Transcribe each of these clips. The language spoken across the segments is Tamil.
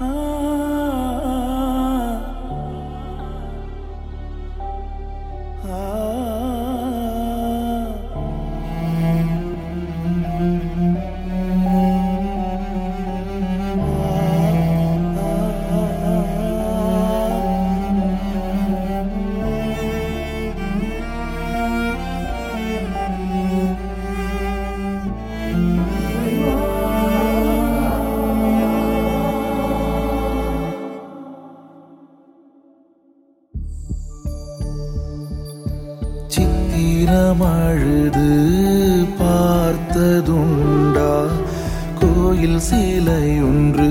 சித்திரமழுது பார்த்ததுண்டா கோயில் சிலை ஒன்று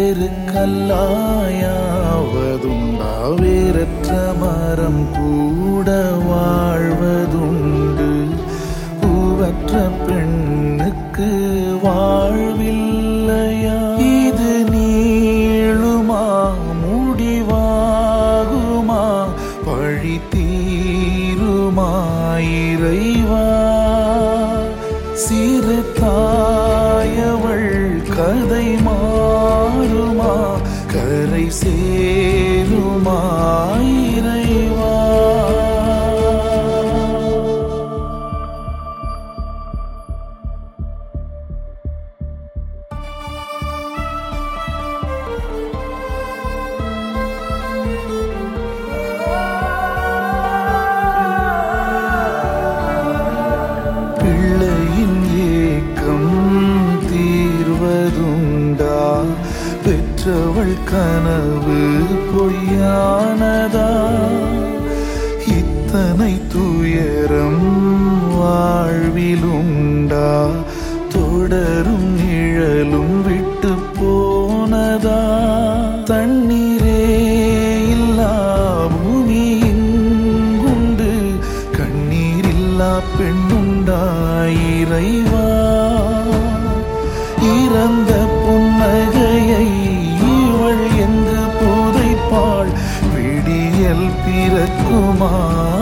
தெருக்கல்லாயாவதுண்டா வேறற்ற மரம் கூட வாழ்வதுண்டு பூவற்ற பெண்ணுக்கு வாழ்வில்லையா இது நீளுமா முடிவாகுமா பழி தீருமா இறைவா சிறு தாயவள் கதை மாறுமா கரை சேருமா இறைவா பிள்ளையின் ஏக்கம் தீர்வதுண்டா பெற்றவள் கனவு பொய்யானதா இத்தனை துயரம் வாழ்விலுண்டா தொடரும் நிழலும் விட்டு போனதா தண்ணீரே இல்லா பூமி இங்குண்டு கண்ணீரில்லா பெண்ணுண்டா இறைவா இறந்த புன்னகையை இவள் எங்கு புதைப்பாள் விடியல் பிறக்குமா